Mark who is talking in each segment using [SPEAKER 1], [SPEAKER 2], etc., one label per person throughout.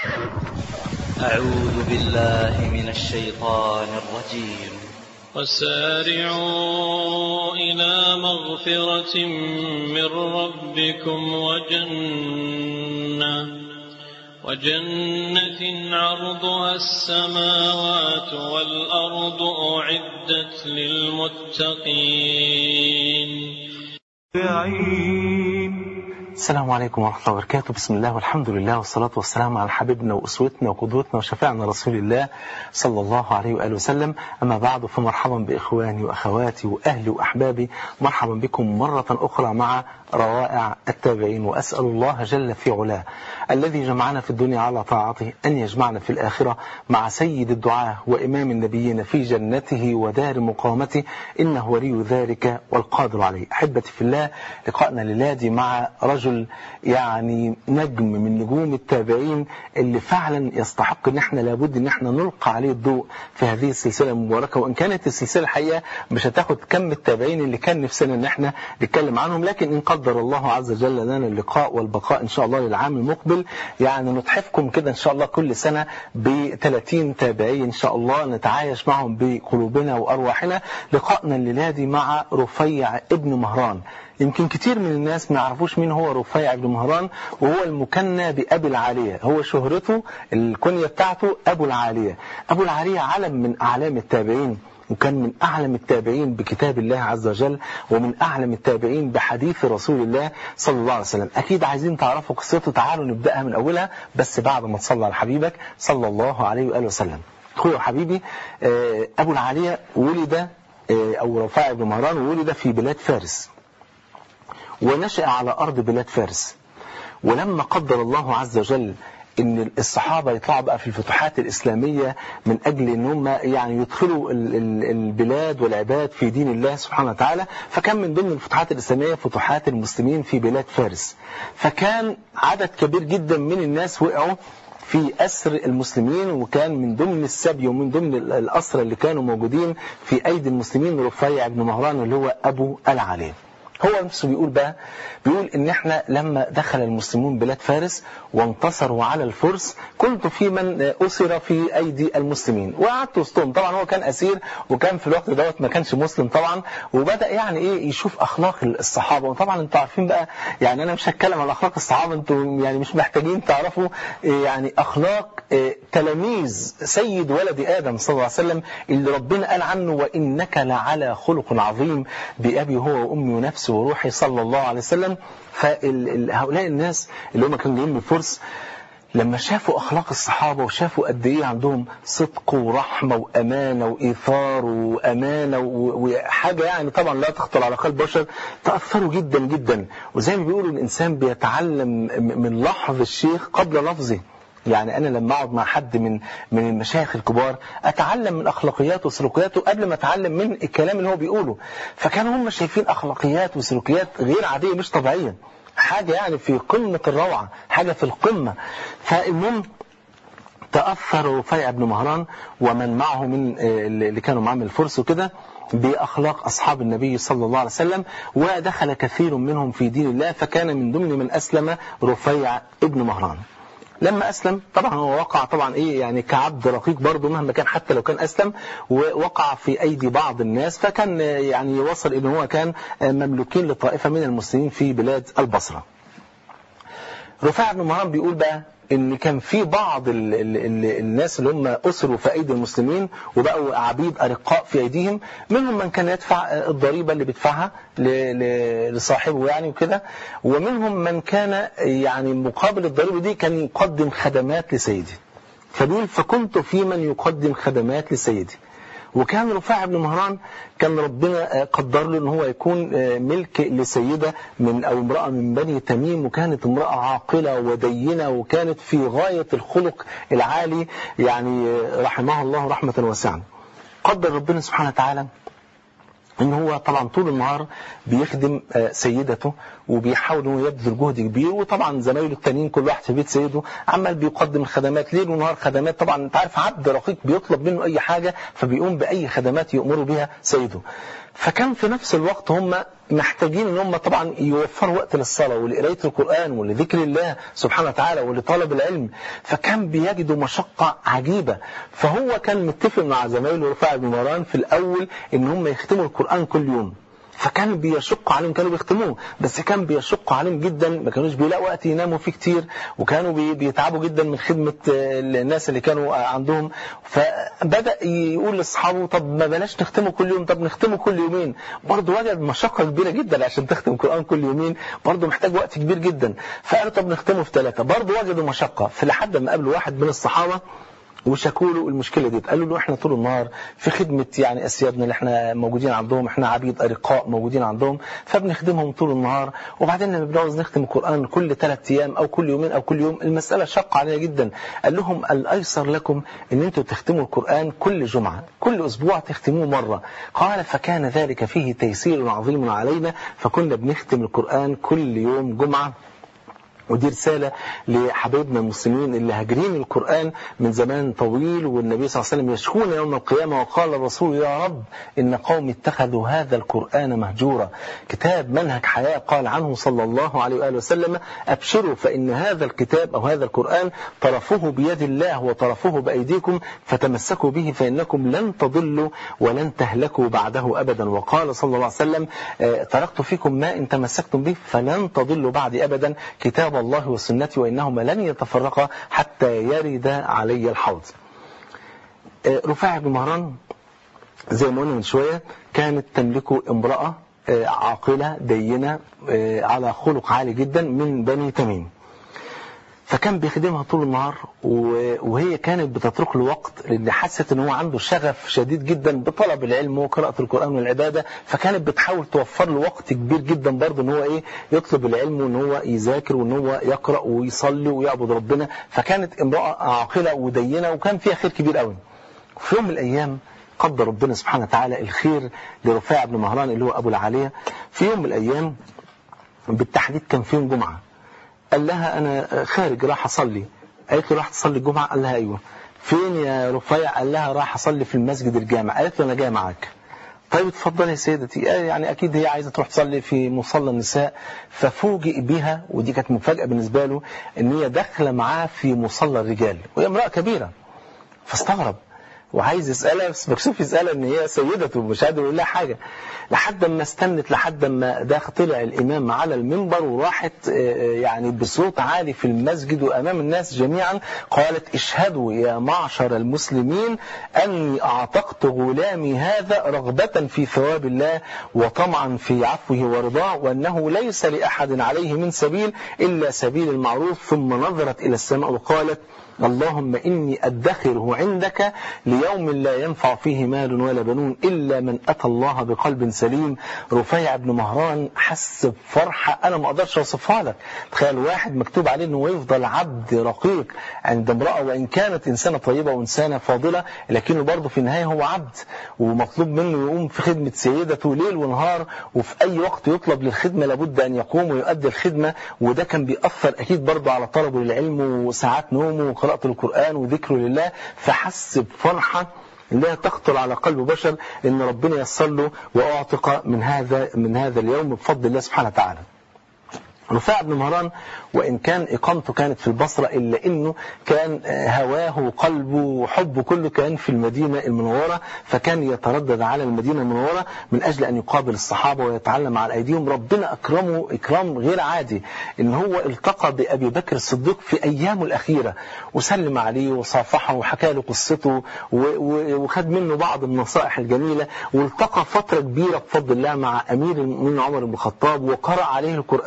[SPEAKER 1] أعوذ بالله من الشيطان الرجيم
[SPEAKER 2] وسارعوا إلى مغفرة من ربكم وجنة وجنة عرضها السماوات والأرض أعدت للمتقين
[SPEAKER 3] السلام عليكم ورحمة الله وبركاته بسم الله والحمد لله والصلاة والسلام على حبيبنا وأسوتنا وقدوتنا وشفاعنا رسول الله صلى الله عليه وآله وسلم أما بعد فمرحبا بإخواني وأخواتي وأهلي وأحبابي مرحبا بكم مرة أخرى مع روائع التابعين وأسأل الله جل في علاه الذي جمعنا في الدنيا على طاعته أن يجمعنا في الآخرة مع سيد الدعاة وإمام النبيين في جنته ودار مقامته إنه ولي ذلك والقادر عليه أحبتي في الله لقاءنا للادي مع رجل يعني نجم من نجوم التابعين اللي فعلا يستحق ان احنا لابد ان احنا نلقى عليه الضوء في هذه السلسله المباركه وان كانت السلسله الحقيقه مش هتاخد كم التابعين اللي كان نفسنا ان احنا نتكلم عنهم لكن ان قدر الله عز وجل لنا اللقاء والبقاء ان شاء الله للعام المقبل يعني نتحفكم كده ان شاء الله كل سنه ب 30 تابعي ان شاء الله نتعايش معهم بقلوبنا وارواحنا لقائنا الليلادي مع رفيع ابن مهران يمكن كتير من الناس ما يعرفوش مين هو رفيع بن مهران وهو المكنى بأبي العالية هو شهرته الكنية بتاعته أبو العالية أبو العالية علم من أعلام التابعين وكان من أعلم التابعين بكتاب الله عز وجل ومن أعلم التابعين بحديث رسول الله صلى الله عليه وسلم أكيد عايزين تعرفوا قصته تعالوا نبدأها من أولها بس بعد ما تصلى على حبيبك صلى الله عليه وآله وسلم أخويا وحبيبي أبو العالية ولد أو رفاع بن مهران ولد في بلاد فارس ونشأ على أرض بلاد فارس ولما قدر الله عز وجل ان الصحابة يطلعوا بقى في الفتوحات الإسلامية من أجل ان هم يعني يدخلوا البلاد والعباد في دين الله سبحانه وتعالى فكان من ضمن الفتوحات الإسلامية فتوحات المسلمين في بلاد فارس فكان عدد كبير جدا من الناس وقعوا في أسر المسلمين وكان من ضمن السبي ومن ضمن الأسرى اللي كانوا موجودين في أيدي المسلمين رفيع بن مهران اللي هو أبو العلي هو نفسه بيقول بقى بيقول ان احنا لما دخل المسلمون بلاد فارس وانتصروا على الفرس كنت في من اسر في ايدي المسلمين وقعدت وسطهم طبعا هو كان اسير وكان في الوقت دوت ما كانش مسلم طبعا وبدا يعني ايه يشوف اخلاق الصحابه وطبعا انتوا عارفين بقى يعني انا مش هتكلم عن اخلاق الصحابه انتوا يعني مش محتاجين تعرفوا يعني اخلاق تلاميذ سيد ولد ادم صلى الله عليه وسلم اللي ربنا قال عنه وانك لعلى خلق عظيم بابي هو وامي ونفسي وروحي صلى الله عليه وسلم فهؤلاء الناس اللي هم كانوا جايين من الفرس لما شافوا أخلاق الصحابة وشافوا قد إيه عندهم صدق ورحمة وأمانة وإيثار وأمانة وحاجة يعني طبعا لا تخطر على قلب بشر تأثروا جدا جدا وزي ما بيقولوا الإنسان بيتعلم من لحظ الشيخ قبل لفظه يعني أنا لما أقعد مع حد من من المشايخ الكبار أتعلم من أخلاقياته وسلوكياته قبل ما أتعلم من الكلام اللي هو بيقوله فكانوا هم شايفين أخلاقيات وسلوكيات غير عادية مش طبيعية حاجة يعني في قمة الروعة حاجة في القمة فالمهم تأثر رفيع بن مهران ومن معه من اللي كانوا معاه من الفرس وكده بأخلاق أصحاب النبي صلى الله عليه وسلم ودخل كثير منهم في دين الله فكان من ضمن من أسلم رفيع ابن مهران لما أسلم طبعا هو وقع طبعا إيه يعني كعبد رقيق برضه مهما كان حتى لو كان أسلم ووقع في أيدي بعض الناس فكان يعني وصل إن هو كان مملوكين لطائفة من المسلمين في بلاد البصرة رفاع بن مهران بيقول بقى ان كان في بعض ال ال ال الناس اللي هم اسروا في ايدي المسلمين وبقوا عبيد ارقاء في ايديهم منهم من كان يدفع الضريبه اللي بيدفعها لصاحبه يعني وكده ومنهم من كان يعني مقابل الضريبه دي كان يقدم خدمات لسيدي فبيقول فكنت في من يقدم خدمات لسيدي وكان رفاع بن مهران كان ربنا قدر له ان هو يكون ملك لسيدة من او امرأة من بني تميم وكانت امرأة عاقلة ودينة وكانت في غاية الخلق العالي يعني رحمها الله رحمة واسعة قدر ربنا سبحانه وتعالى ان هو طبعا طول النهار بيخدم سيدته وبيحاول انه يبذل جهد كبير وطبعا زمايله التانيين كل واحد في بيت سيده عمال بيقدم الخدمات ليل ونهار خدمات طبعا انت عارف عبد رقيق بيطلب منه اي حاجه فبيقوم باي خدمات يامره بها سيده فكان في نفس الوقت هم محتاجين ان هم طبعا يوفروا وقت للصلاه ولقرايه القران ولذكر الله سبحانه وتعالى ولطلب العلم فكان بيجدوا مشقه عجيبه فهو كان متفق مع زمايله رفاعي بن مروان في الاول ان هم يختموا القران كل يوم فكان بيشق عليهم كانوا بيختموه بس كان بيشق عليهم جدا ما كانوش بيلاقوا وقت يناموا فيه كتير وكانوا بي- بيتعبوا جدا من خدمة آه، الناس اللي كانوا آه، عندهم فبدأ يقول لاصحابه طب ما بلاش نختمه كل يوم طب نختمه كل يومين برضه وجد مشقة كبيرة جدا عشان تختم القرآن كل يومين برضه محتاج وقت كبير جدا فقالوا طب نختمه في ثلاثة برضه وجدوا مشقة فلحد ما قابلوا واحد من الصحابة وشكوا له المشكله دي قالوا له احنا طول النهار في خدمه يعني اسيادنا اللي احنا موجودين عندهم احنا عبيد ارقاء موجودين عندهم فبنخدمهم طول النهار وبعدين لما بنعوز نختم القران كل ثلاث ايام او كل يومين او كل يوم المساله شق علينا جدا قال لهم الايسر لكم ان انتم تختموا القران كل جمعه كل اسبوع تختموه مره قال فكان ذلك فيه تيسير عظيم علينا فكنا بنختم القران كل يوم جمعه ودي رسالة لحبايبنا المسلمين اللي هاجرين القرآن من زمان طويل والنبي صلى الله عليه وسلم يشكون يوم القيامة وقال الرسول يا رب إن قوم اتخذوا هذا القرآن مهجورا كتاب منهج حياة قال عنه صلى الله عليه وآله وسلم أبشروا فإن هذا الكتاب أو هذا القرآن طرفه بيد الله وطرفه بأيديكم فتمسكوا به فإنكم لن تضلوا ولن تهلكوا بعده أبدا وقال صلى الله عليه وسلم آه، تركت فيكم ما إن تمسكتم به فلن تضلوا بعدي أبدا كتاب الله وسنتي وإنهما لن يتفرقا حتى يرد علي الحوض آه، رفاعي بن مهران زي ما قلنا من شوية كانت تملكه امرأة آه، عاقلة دينة آه، على خلق عالي جدا من بني تميم فكان بيخدمها طول النهار و- وهي كانت بتترك له وقت لان حست ان هو عنده شغف شديد جدا بطلب العلم وقراءه القران والعباده فكانت بتحاول توفر له وقت كبير جدا برضه ان هو ايه يطلب العلم وان هو يذاكر وان هو يقرا ويصلي ويعبد ربنا فكانت امراه عاقله ودينه وكان فيها خير كبير قوي في يوم من الايام قدر ربنا سبحانه وتعالى الخير لرفاع بن مهران اللي هو ابو العاليه في يوم من الايام بالتحديد كان في يوم جمعه قال لها انا خارج راح اصلي قالت له راح تصلي الجمعه قال لها ايوه فين يا رفيع قال لها راح اصلي في المسجد الجامع قالت له انا جايه معاك طيب اتفضلي يا سيدتي آه يعني اكيد هي عايزه تروح تصلي في مصلى النساء ففوجئ بها ودي كانت مفاجاه بالنسبه له ان هي داخله معاه في مصلى الرجال وهي امراه كبيره فاستغرب وعايز يسألها بس مكسوف يسألها ان هي سيدته مش قادر يقول لها حاجة لحد ما استنت لحد ما ده طلع الامام على المنبر وراحت آه، يعني بصوت عالي في المسجد وامام الناس جميعا قالت اشهدوا يا معشر المسلمين اني اعتقت غلامي هذا رغبة في ثواب الله وطمعا في عفوه ورضاه وانه ليس لاحد عليه من سبيل الا سبيل المعروف ثم نظرت الى السماء وقالت اللهم إني أدخره عندك ليوم لا ينفع فيه مال ولا بنون إلا من أتى الله بقلب سليم رفيع بن مهران حس بفرحة أنا ما أقدرش أوصفها لك تخيل واحد مكتوب عليه أنه يفضل عبد رقيق عند امرأة وإن كانت إنسانة طيبة وإنسانة فاضلة لكنه برضه في النهاية هو عبد ومطلوب منه يقوم في خدمة سيدته ليل ونهار وفي أي وقت يطلب للخدمة لابد أن يقوم ويؤدي الخدمة وده كان بيأثر أكيد برضه على طلبه للعلم وساعات نومه وقراءة القرآن وذكره لله فحس بفرحة لا تخطر على قلب بشر ان ربنا يسر له واعتق من هذا من هذا اليوم بفضل الله سبحانه وتعالى. رفاع بن مهران وإن كان إقامته كانت في البصرة إلا إنه كان هواه وقلبه وحبه كله كان في المدينة المنورة فكان يتردد على المدينة المنورة من أجل أن يقابل الصحابة ويتعلم على أيديهم ربنا أكرمه إكرام غير عادي إن هو التقى بأبي بكر الصديق في أيامه الأخيرة وسلم عليه وصافحه وحكى له قصته و- و- وخد منه بعض النصائح الجميلة والتقى فترة كبيرة بفضل الله مع أمير المؤمنين عمر بن الخطاب وقرأ عليه القرآن وصلى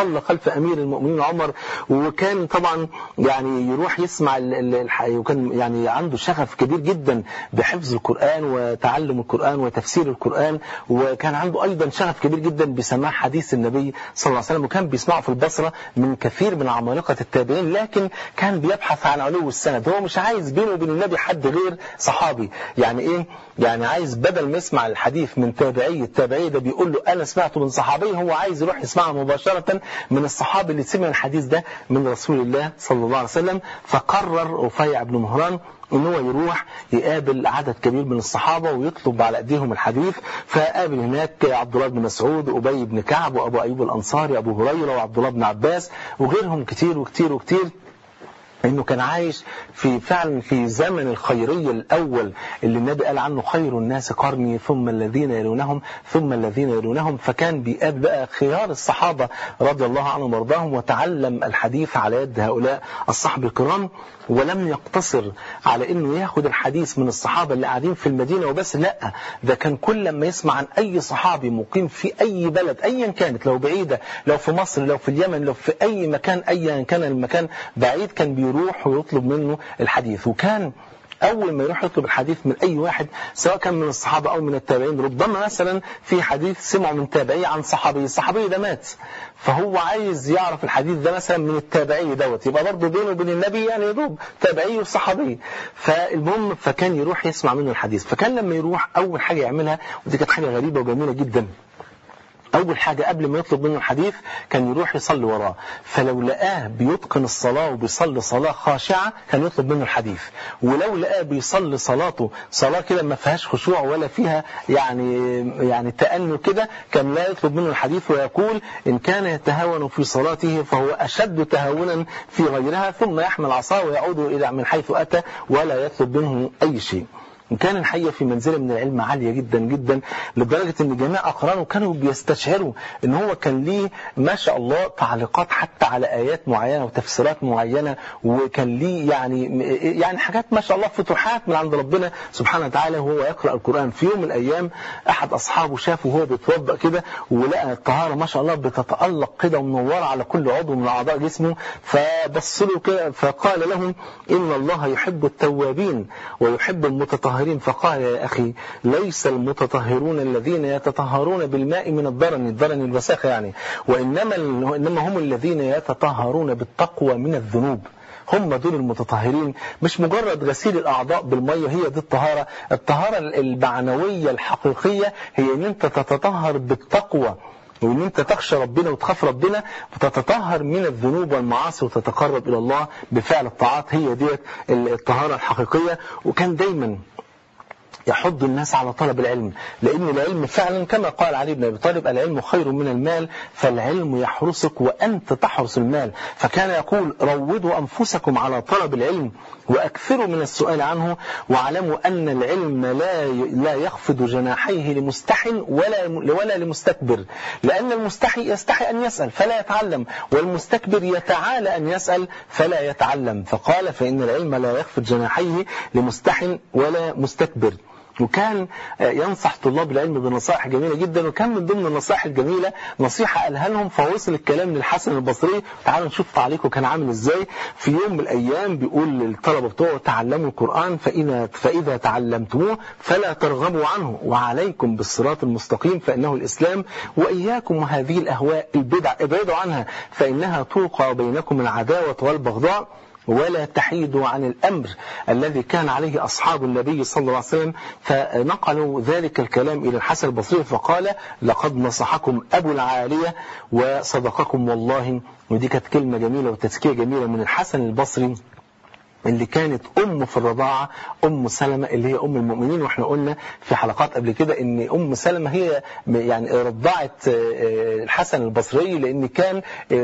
[SPEAKER 3] صلى خلف أمير المؤمنين عمر وكان طبعا يعني يروح يسمع ال- ال- الح- وكان يعني عنده شغف كبير جدا بحفظ القرآن وتعلم القرآن وتفسير القرآن وكان عنده أيضا شغف كبير جدا بسماع حديث النبي صلى الله عليه وسلم وكان بيسمعه في البصرة من كثير من عمالقة التابعين لكن كان بيبحث عن علو السند هو مش عايز بينه وبين النبي حد غير صحابي يعني ايه يعني عايز بدل ما يسمع الحديث من تابعي التابعي ده بيقول له انا سمعته من صحابي هو عايز يروح يسمعه مباشرة من الصحابي اللي سمع الحديث ده من رسول الله صلى الله عليه وسلم فقرر رفيع بن مهران ان هو يروح يقابل عدد كبير من الصحابة ويطلب على ايديهم الحديث فقابل هناك عبد الله بن مسعود وابي بن كعب وابو ايوب الانصاري ابو هريرة وعبد الله بن عباس وغيرهم كتير وكتير وكتير انه كان عايش في فعلا في زمن الخيرية الاول اللي النبي قال عنه خير الناس قرني ثم الذين يلونهم ثم الذين يلونهم فكان بيقابل بقى خيار الصحابة رضي الله عنهم وارضاهم وتعلم الحديث على يد هؤلاء الصحب الكرام ولم يقتصر على انه ياخد الحديث من الصحابة اللي قاعدين في المدينة وبس لا ده كان كل ما يسمع عن اي صحابي مقيم في اي بلد ايا كانت لو بعيدة لو في مصر لو في اليمن لو في اي مكان ايا كان المكان بعيد كان بيروح ويطلب منه الحديث وكان أول ما يروح يطلب الحديث من أي واحد سواء كان من الصحابة أو من التابعين ربما مثلا في حديث سمعه من تابعي عن صحابي الصحابي ده مات فهو عايز يعرف الحديث ده مثلا من التابعي دوت يبقى برضه بينه وبين النبي يعني يدوب تابعي وصحابي فالمهم فكان يروح يسمع منه الحديث فكان لما يروح أول حاجة يعملها ودي كانت حاجة غريبة وجميلة جدا أول حاجة قبل ما يطلب منه الحديث كان يروح يصلي وراه فلو لقاه بيتقن الصلاة وبيصلي صلاة خاشعة كان يطلب منه الحديث ولو لقاه بيصلي صلاته صلاة كده ما فيهاش خشوع ولا فيها يعني يعني تأني كده كان لا يطلب منه الحديث ويقول إن كان يتهاون في صلاته فهو أشد تهاونا في غيرها ثم يحمل عصاه ويعود إلى من حيث أتى ولا يطلب منه أي شيء وكان الحقيقة في منزلة من العلم عالية جدا جدا لدرجة ان جميع اقرانه كانوا بيستشعروا ان هو كان ليه ما شاء الله تعليقات حتى على ايات معينة وتفسيرات معينة وكان ليه يعني يعني حاجات ما شاء الله فتوحات من عند ربنا سبحانه وتعالى وهو يقرأ القرآن في يوم من الايام احد اصحابه شافه وهو بيتوضأ كده ولقى الطهارة ما شاء الله بتتألق كده ومنورة على كل عضو من اعضاء جسمه فبص له كده فقال لهم ان الله يحب التوابين ويحب المتطهرين فقال يا أخي ليس المتطهرون الذين يتطهرون بالماء من الضرن الضرن الوساخة يعني وإنما, إنما هم الذين يتطهرون بالتقوى من الذنوب هم دول المتطهرين مش مجرد غسيل الأعضاء بالمية هي دي الطهارة الطهارة المعنوية الحقيقية هي ان انت تتطهر بالتقوى وان انت تخشى ربنا وتخاف ربنا وتتطهر من الذنوب والمعاصي وتتقرب الى الله بفعل الطاعات هي ديت الطهارة الحقيقية وكان دايما يحض الناس على طلب العلم لأن العلم فعلا كما قال علي بن أبي طالب العلم خير من المال فالعلم يحرسك وأنت تحرس المال فكان يقول روضوا أنفسكم على طلب العلم وأكثروا من السؤال عنه واعلموا أن العلم لا لا يخفض جناحيه لمستح ولا ولا لمستكبر لأن المستحي يستحي أن يسأل فلا يتعلم والمستكبر يتعالى أن يسأل فلا يتعلم فقال فإن العلم لا يخفض جناحيه لمستح ولا مستكبر وكان ينصح طلاب العلم بنصائح جميلة جدا وكان من ضمن النصائح الجميلة نصيحة قالها لهم فوصل الكلام للحسن البصري تعالوا نشوف تعليقه كان عامل ازاي في يوم من الأيام بيقول للطلبة بتوعه تعلموا القرآن فإذا, فإذا تعلمتموه فلا ترغبوا عنه وعليكم بالصراط المستقيم فإنه الإسلام وإياكم وهذه الأهواء البدع ابعدوا عنها فإنها توقع بينكم العداوة والبغضاء ولا تحيدوا عن الأمر الذي كان عليه أصحاب النبي صلى الله عليه وسلم فنقلوا ذلك الكلام إلى الحسن البصري فقال لقد نصحكم أبو العالية وصدقكم والله ودي كانت كلمة جميلة وتزكية جميلة من الحسن البصري اللي كانت أم في الرضاعة أم سلمة اللي هي أم المؤمنين وإحنا قلنا في حلقات قبل كده إن أم سلمة هي يعني رضعت الحسن البصري لأن كان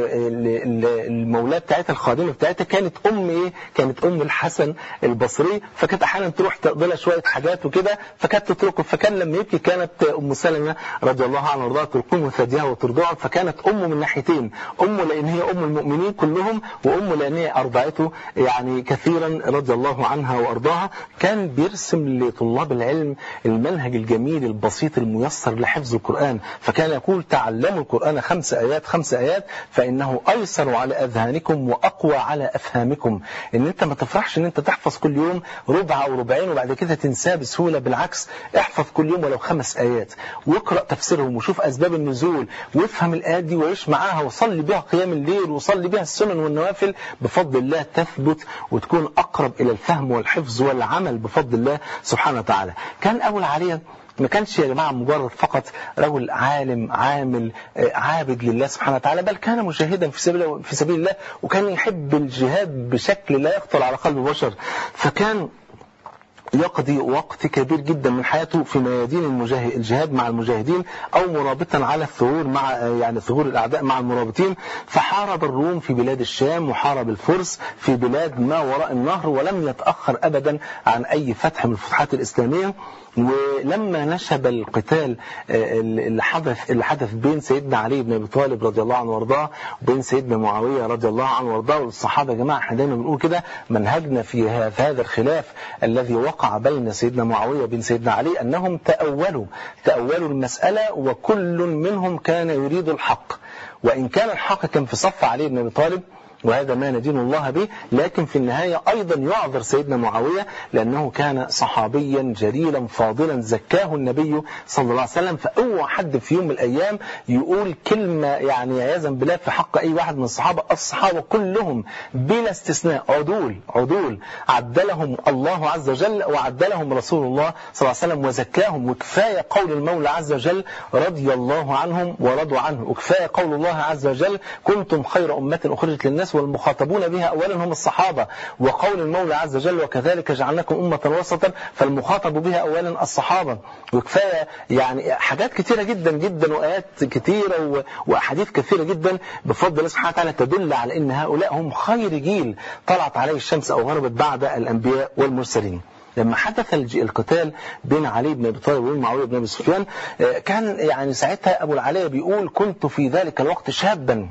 [SPEAKER 3] المولاة بتاعتها الخادمة بتاعتها كانت أم إيه كانت أم الحسن البصري فكانت أحيانا تروح تقضي لها شوية حاجات وكده فكانت تتركه فكان لما يبكي كانت أم سلمة رضي الله عنها وارضاها تلقمه ثديها وترضعه فكانت أمه من ناحيتين أمه لأن هي أم المؤمنين كلهم وأمه لأن هي أرضعته يعني كثير كثيرا رضي الله عنها وأرضاها كان بيرسم لطلاب العلم المنهج الجميل البسيط الميسر لحفظ القرآن فكان يقول تعلموا القرآن خمس آيات خمس آيات فإنه أيسر على أذهانكم وأقوى على أفهامكم إن أنت ما تفرحش إن أنت تحفظ كل يوم ربع أو ربعين وبعد كده تنساه بسهولة بالعكس احفظ كل يوم ولو خمس آيات واقرأ تفسيرهم وشوف أسباب النزول وافهم الآيات دي وعيش معاها وصلي بها قيام الليل وصلي بها السنن والنوافل بفضل الله تثبت وتكون أقرب إلى الفهم والحفظ والعمل بفضل الله سبحانه وتعالى كان أول عليه ما كانش يا جماعة مجرد فقط رجل عالم عامل عابد لله سبحانه وتعالى بل كان مجاهدا في سبيل في سبيل الله وكان يحب الجهاد بشكل لا يخطر على قلب البشر فكان يقضي وقت كبير جدا من حياته في ميادين المجاهد الجهاد مع المجاهدين او مرابطا على الثغور مع يعني ثغور الاعداء مع المرابطين فحارب الروم في بلاد الشام وحارب الفرس في بلاد ما وراء النهر ولم يتاخر ابدا عن اي فتح من الفتوحات الاسلاميه ولما نشب القتال اللي حدث اللي حدث بين سيدنا علي بن ابي طالب رضي الله عنه وارضاه وبين سيدنا معاويه رضي الله عنه وارضاه والصحابه يا جماعه احنا دايما بنقول كده منهجنا في هذا الخلاف الذي وقع بين سيدنا معاويه وبين سيدنا علي انهم تاولوا تاولوا المساله وكل منهم كان يريد الحق وان كان الحق كان في صف علي بن ابي طالب وهذا ما ندين الله به لكن في النهاية أيضا يعذر سيدنا معاوية لأنه كان صحابيا جليلا فاضلا زكاه النبي صلى الله عليه وسلم فأوعى حد في يوم من الأيام يقول كلمة يعني عياذا بالله في حق أي واحد من الصحابة الصحابة كلهم بلا استثناء عدول عدول عدلهم الله عز وجل وعدلهم رسول الله صلى الله عليه وسلم وزكاهم وكفاية قول المولى عز وجل رضي الله عنهم ورضوا عنه وكفاية قول الله عز وجل كنتم خير أمة أخرجت للناس الناس والمخاطبون بها أولا هم الصحابة وقول المولى عز وجل وكذلك جعلناكم أمة وسطا فالمخاطب بها أولا الصحابة وكفاية يعني حاجات كثيرة جدا جدا وآيات كثيرة وأحاديث كثيرة جدا بفضل الله سبحانه وتعالى تدل على أن هؤلاء هم خير جيل طلعت عليه الشمس أو غربت بعد الأنبياء والمرسلين لما حدث القتال بين علي بن ابي طالب وبين معاويه بن ابي سفيان كان يعني ساعتها ابو العلاء بيقول كنت في ذلك الوقت شابا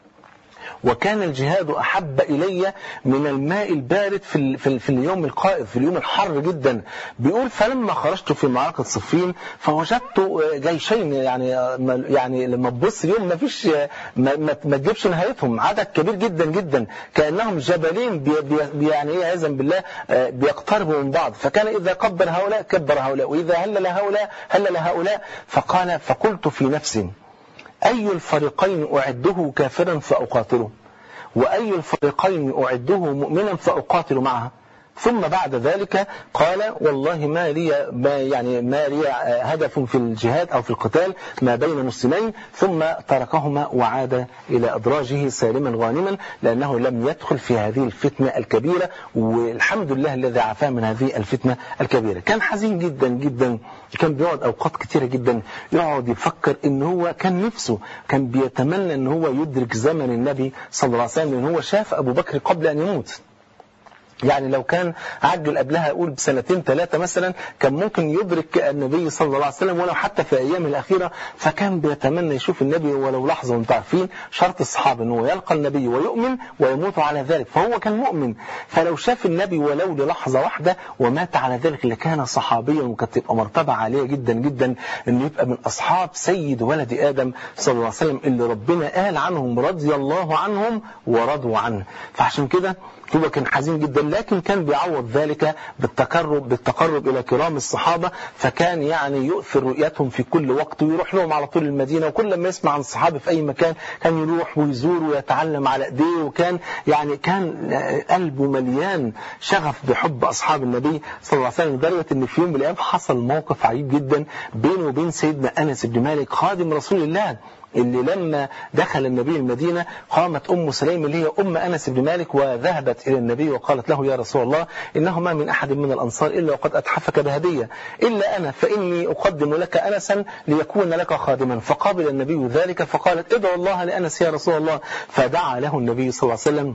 [SPEAKER 3] وكان الجهاد أحب إلي من الماء البارد في, ال في, ال في اليوم القائد في اليوم الحر جدا بيقول فلما خرجت في معركة صفين فوجدت جيشين يعني يعني لما تبص اليوم ما فيش ما, ما, ما تجيبش نهايتهم عدد كبير جدا جدا كأنهم جبلين بي بي يعني ايه عياذا بالله بيقتربوا من بعض فكان إذا كبر هؤلاء كبر هؤلاء وإذا هلل هؤلاء هلل هؤلاء فقال فقلت في نفسي أي الفريقين أعده كافرا فأقاتله وأي الفريقين أعده مؤمنا فأقاتل معه ثم بعد ذلك قال والله ما لي ما يعني ما لي هدف في الجهاد أو في القتال ما بين مسلمين ثم تركهما وعاد إلى أدراجه سالما غانما لأنه لم يدخل في هذه الفتنة الكبيرة والحمد لله الذي عافاه من هذه الفتنة الكبيرة كان حزين جدا جدا كان بيقعد أوقات كثيرة جدا يقعد يفكر إن هو كان نفسه كان بيتمنى إن هو يدرك زمن النبي صلى الله عليه وسلم لأن هو شاف أبو بكر قبل أن يموت يعني لو كان عجل قبلها يقول بسنتين ثلاثة مثلا كان ممكن يدرك النبي صلى الله عليه وسلم ولو حتى في أيامه الأخيرة فكان بيتمنى يشوف النبي ولو لحظة وانتم عارفين شرط الصحابة أنه يلقى النبي ويؤمن ويموت على ذلك فهو كان مؤمن فلو شاف النبي ولو للحظة واحدة ومات على ذلك لكان صحابيا وكانت تبقى مرتبة عالية جدا جدا أنه يبقى من أصحاب سيد ولد آدم صلى الله عليه وسلم اللي ربنا قال عنهم رضي الله عنهم ورضوا عنه فعشان كده هو كان حزين جدا لكن كان بيعوض ذلك بالتقرب بالتقرب إلى كرام الصحابة فكان يعني يؤثر رؤيتهم في كل وقت ويروح لهم على طول المدينة وكل ما يسمع عن الصحابة في أي مكان كان يروح ويزور ويتعلم على إيديه وكان يعني كان قلبه مليان شغف بحب أصحاب النبي صلى الله عليه وسلم لدرجة إن في يوم من الأيام حصل موقف عجيب جدا بينه وبين سيدنا أنس بن مالك خادم رسول الله اللي لما دخل النبي المدينة قامت أم سليم اللي هي أم أنس بن مالك وذهبت إلى النبي وقالت له يا رسول الله إنه ما من أحد من الأنصار إلا وقد أتحفك بهدية إلا أنا فإني أقدم لك أنسا ليكون لك خادما فقابل النبي ذلك فقالت ادعو الله لأنس يا رسول الله فدعا له النبي صلى الله عليه وسلم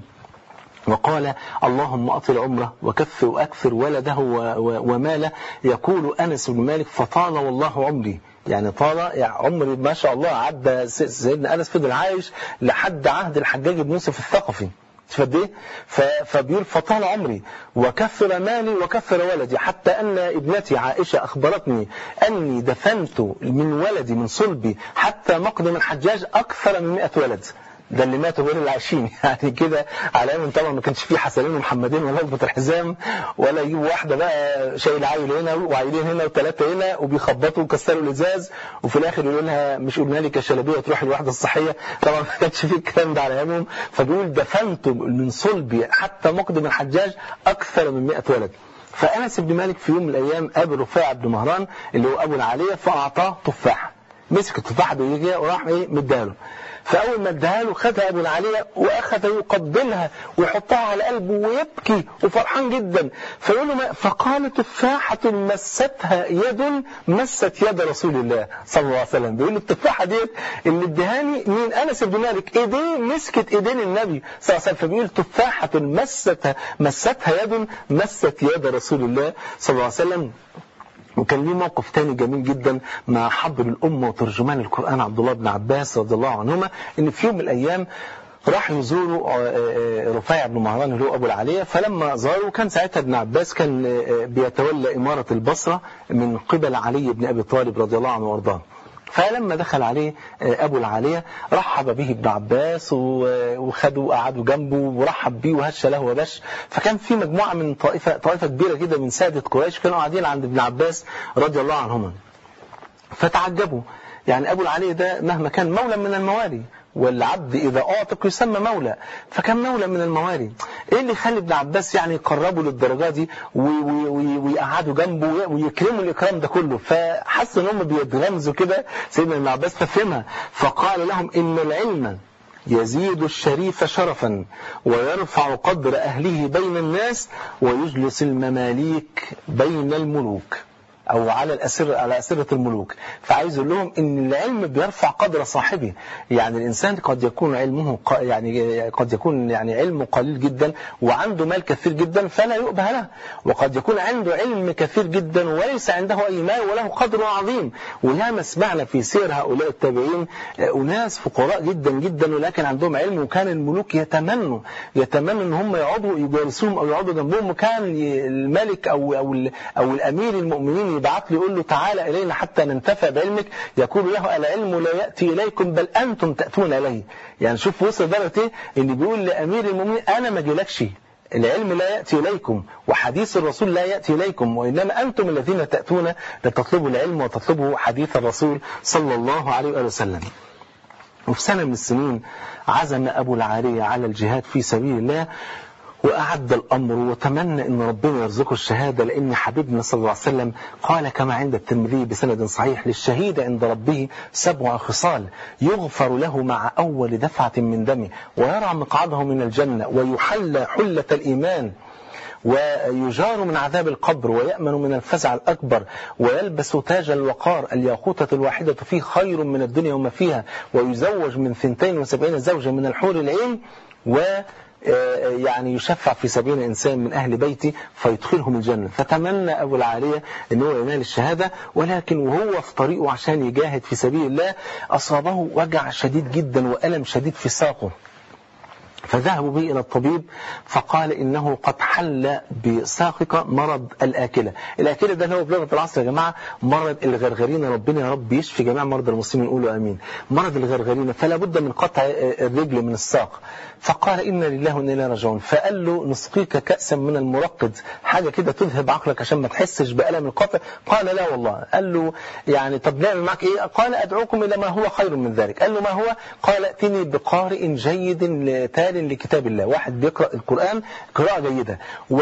[SPEAKER 3] وقال اللهم أطل عمره وكثر وأكثر ولده وماله يقول أنس بن مالك فطال والله عمري يعني طال يعني عمري ما شاء الله عدى سيدنا أنس فضل عايش لحد عهد الحجاج بن يوسف الثقفي فقد ايه ف- فبيقول فطال عمري وكثر مالي وكثر ولدي حتى ان ابنتي عائشه اخبرتني اني دفنت من ولدي من صلبي حتى مقدم الحجاج اكثر من 100 ولد ده اللي ماتوا غير العايشين يعني كده على ايام طبعا ما كانش فيه حسنين ومحمدين ولا ربة الحزام ولا يجيبوا واحده بقى شايل عيل هنا وعيلين هنا وثلاثه هنا وبيخبطوا وكسروا الازاز وفي الاخر يقولوا لها مش قلنا لك يا شلبيه تروح الوحده الصحيه طبعا ما كانش فيه الكلام ده على ايامهم فبيقول دفنت من صلبي حتى مقدم الحجاج اكثر من 100 ولد فانس بن مالك في يوم من الايام قابل رفاعه بن مهران اللي هو ابو العاليه فاعطاه تفاحه مسك التفاحه بايديه وراح ايه مداله فاول ما اداها له خدها ابو العاليه واخذ يقبلها ويحطها على قلبه ويبكي وفرحان جدا فيقول له ما فقال تفاحه مستها يد مست يد رسول الله صلى الله عليه وسلم بيقول له التفاحه ديت اللي ادهاني مين انس بن مالك ايديه مسكت ايدين النبي صلى الله عليه وسلم فبيقول تفاحه مستها مستها يد مست يد رسول الله صلى الله عليه وسلم وكان ليه موقف تاني جميل جدا مع حبر الأمة وترجمان القرآن عبد الله بن عباس رضي الله عنهما إن في يوم من الأيام راح يزوروا آه، آه، رفيع بن مهران اللي هو أبو العالية فلما زاروا كان ساعتها ابن عباس كان آه، بيتولى إمارة البصرة من قبل علي بن أبي طالب رضي الله عنه وارضاه فلما دخل عليه أبو العالية رحب به ابن عباس و- وخدوا وقعدوا جنبه ورحب بيه وهش له وبش فكان في مجموعة من طائفة طائفة كبيرة جدا من سادة قريش كانوا قاعدين عند ابن عباس رضي الله عنهما فتعجبوا يعني أبو العالية ده مهما كان مولى من الموالي والعبد إذا أعتق يسمى مولى فكان مولى من الموالي إيه اللي يخلي ابن عباس يعني يقربوا للدرجة دي و- و- و- ويقعدوا جنبه ويكرموا الإكرام ده كله فحس إن هم بيتغمزوا كده سيدنا ابن عباس ففهمها فقال لهم إن العلم يزيد الشريف شرفا ويرفع قدر أهله بين الناس ويجلس المماليك بين الملوك أو على الأسر على أسرة الملوك فعايز يقول لهم إن العلم بيرفع قدر صاحبه يعني الإنسان قد يكون علمه ق- يعني قد يكون يعني علمه قليل جدا وعنده مال كثير جدا فلا يؤبه له وقد يكون عنده علم كثير جدا وليس عنده أي مال وله قدر عظيم وياما سمعنا في سير هؤلاء التابعين آه، أناس فقراء جدا جدا ولكن عندهم علم وكان الملوك يتمنوا يتمنوا ان هم يقعدوا يجالسوهم او يقعدوا جنبهم وكان ي- الملك او او ال- او الامير المؤمنين يبعث له يقول له تعالى الينا حتى ننتفع بعلمك يقول له العلم لا ياتي اليكم بل انتم تاتون اليه يعني شوف وصل درجه ايه ان بيقول لامير المؤمنين انا ما اجيلكش العلم لا يأتي إليكم وحديث الرسول لا يأتي إليكم وإنما أنتم الذين تأتون لتطلبوا العلم وتطلبوا حديث الرسول صلى الله عليه وآله وسلم وفي سنة من السنين عزم أبو العالية على الجهاد في سبيل الله وأعد الأمر وتمنى أن ربنا يرزقه الشهادة لأن حبيبنا صلى الله عليه وسلم قال كما عند الترمذي بسند صحيح للشهيد عند ربه سبع خصال يغفر له مع أول دفعة من دمه ويرى مقعده من الجنة ويحلى حلة الإيمان ويجار من عذاب القبر ويأمن من الفزع الأكبر ويلبس تاج الوقار الياقوتة الواحدة فيه خير من الدنيا وما فيها ويزوج من 72 زوجة من الحور العين و آه، يعني يشفع في سبيل إنسان من أهل بيتي فيدخلهم الجنة فتمنى أبو العالية أن هو ينال الشهادة ولكن وهو في طريقه عشان يجاهد في سبيل الله أصابه وجع شديد جدا وألم شديد في ساقه فذهبوا به إلى الطبيب فقال إنه قد حل بساقك مرض الآكلة الآكلة ده اللي هو بلغة العصر يا جماعة مرض الغرغرين ربنا يا رب يشفي جميع مرضى المسلمين قولوا آمين مرض الغرغرين فلا بد من قطع الرجل من الساق فقال إنا لله وإنا إليه راجعون فقال له نسقيك كأسا من المرقد حاجة كده تذهب عقلك عشان ما تحسش بألم القطع قال لا والله قال له يعني طب نعمل معك إيه قال أدعوكم إلى ما هو خير من ذلك قال له ما هو قال ائتني بقارئ جيد تال لكتاب الله واحد بيقرأ القرآن قراءة جيدة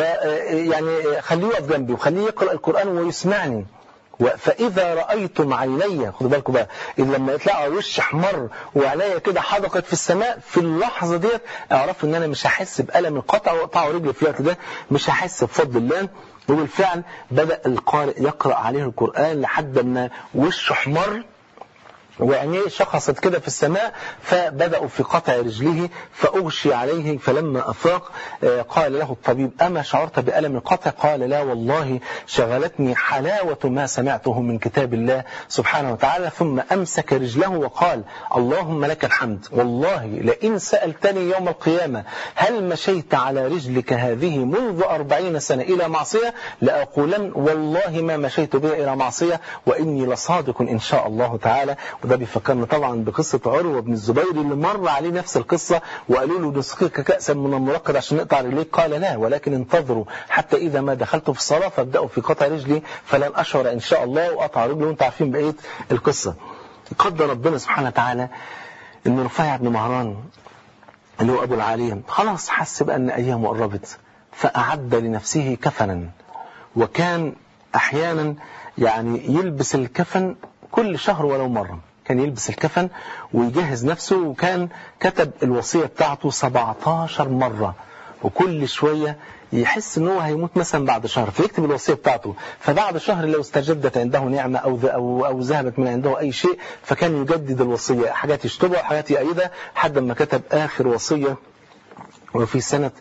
[SPEAKER 3] ويعني خليه يقف جنبي وخليه يقرأ القرآن ويسمعني و- فإذا رأيتم عيني خدوا بالكم بقى إذا لما يطلعوا وش احمر وعينيا كده حدقت في السماء في اللحظة ديت اعرفوا إن أنا مش هحس بألم القطع وقطعوا رجلي في الوقت ده مش هحس بفضل الله وبالفعل بدأ القارئ يقرأ عليه القرآن لحد ما وشه احمر وعينيه شخصت كده في السماء فبدأوا في قطع رجله فأغشي عليه فلما أفاق آه، قال له الطبيب أما شعرت بألم القطع قال لا والله شغلتني حلاوة ما سمعته من كتاب الله سبحانه وتعالى ثم أمسك رجله وقال اللهم لك الحمد والله لئن سألتني يوم القيامة هل مشيت على رجلك هذه منذ أربعين سنة إلى معصية لأقولن والله ما مشيت بها إلى معصية وإني لصادق إن شاء الله تعالى وده بيفكرنا طبعا بقصة عروة بن الزبير اللي مر عليه نفس القصة وقالوا له نسقيك كأسا من المرقد عشان نقطع رجليك قال لا ولكن انتظروا حتى إذا ما دخلت في الصلاة فابدأوا في قطع رجلي فلن أشعر إن شاء الله وقطع رجلي وانتم عارفين بقية القصة قدر ربنا سبحانه وتعالى ان رفيع بن مهران اللي هو أبو العالية خلاص حس بأن أيامه قربت فأعد لنفسه كفنا وكان أحيانا يعني يلبس الكفن كل شهر ولو مرة كان يلبس الكفن ويجهز نفسه وكان كتب الوصية بتاعته 17 مرة وكل شوية يحس ان هو هيموت مثلا بعد شهر فيكتب الوصيه بتاعته فبعد شهر لو استجدت عنده نعمه او او او ذهبت من عنده اي شيء فكان يجدد الوصيه حاجات يشطبها وحاجات يأيدها لحد ما كتب اخر وصيه وفي سنة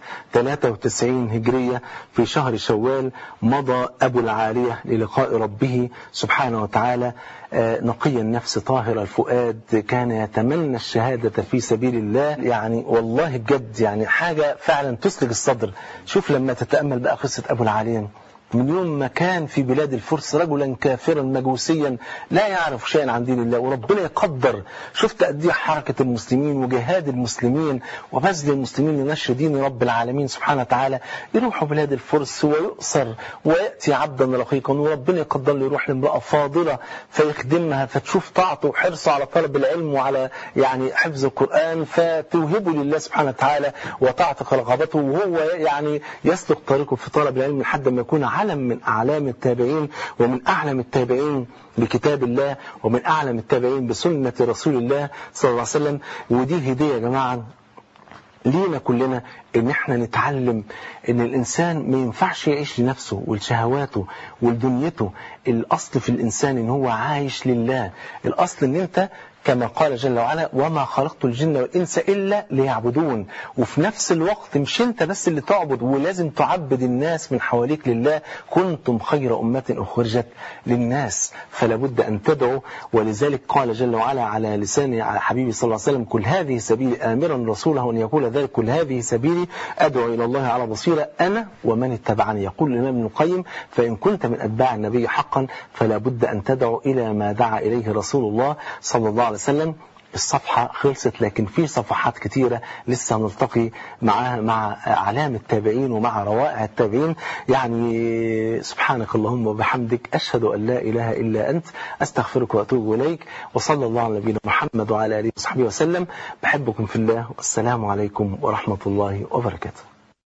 [SPEAKER 3] 93 هجرية في شهر شوال مضى أبو العالية للقاء ربه سبحانه وتعالى آه، نقي النفس طاهر الفؤاد كان يتمنى الشهادة في سبيل الله يعني والله بجد يعني حاجة فعلا تسلج الصدر شوف لما تتأمل بقى قصة أبو العالية من يوم ما كان في بلاد الفرس رجلا كافرا مجوسيا لا يعرف شيئا عن دين الله وربنا يقدر شفت قد ايه حركة المسلمين وجهاد المسلمين وبذل المسلمين لنشر دين رب العالمين سبحانه وتعالى يروحوا بلاد الفرس ويؤسر ويأتي عبدا رقيقا وربنا يقدر له يروح لامرأة فاضلة فيخدمها فتشوف طاعته وحرصه على طلب العلم وعلى يعني حفظ القرآن فتوهبه لله سبحانه وتعالى وتعتق رغبته وهو يعني يسلك طريقه في طلب العلم لحد ما يكون علم من أعلام التابعين ومن أعلم التابعين بكتاب الله ومن أعلم التابعين بسنة رسول الله صلى الله عليه وسلم ودي هدية يا جماعة لينا كلنا ان احنا نتعلم ان الانسان ما ينفعش يعيش لنفسه ولشهواته ولدنيته الاصل في الانسان ان هو عايش لله الاصل ان انت كما قال جل وعلا وما خلقت الجن والإنس إلا ليعبدون وفي نفس الوقت مش انت بس اللي تعبد ولازم تعبد الناس من حواليك لله كنتم خير أمة أخرجت للناس فلا بد أن تدعوا ولذلك قال جل وعلا على لسان حبيبي صلى الله عليه وسلم كل هذه سبيلي آمرا رسوله أن يقول ذلك كل هذه سبيلي أدعو إلى الله على بصيرة أنا ومن اتبعني يقول الإمام ابن القيم فإن كنت من أتباع النبي حقا فلا بد أن تدعو إلى ما دعا إليه رسول الله صلى الله عليه وسلم الصفحة خلصت لكن في صفحات كتيرة لسه نلتقي معاها مع أعلام التابعين ومع روائع التابعين يعني سبحانك اللهم وبحمدك أشهد أن لا إله إلا أنت أستغفرك وأتوب إليك وصلى الله على نبينا محمد وعلى آله وصحبه وسلم بحبكم في الله والسلام عليكم ورحمة الله وبركاته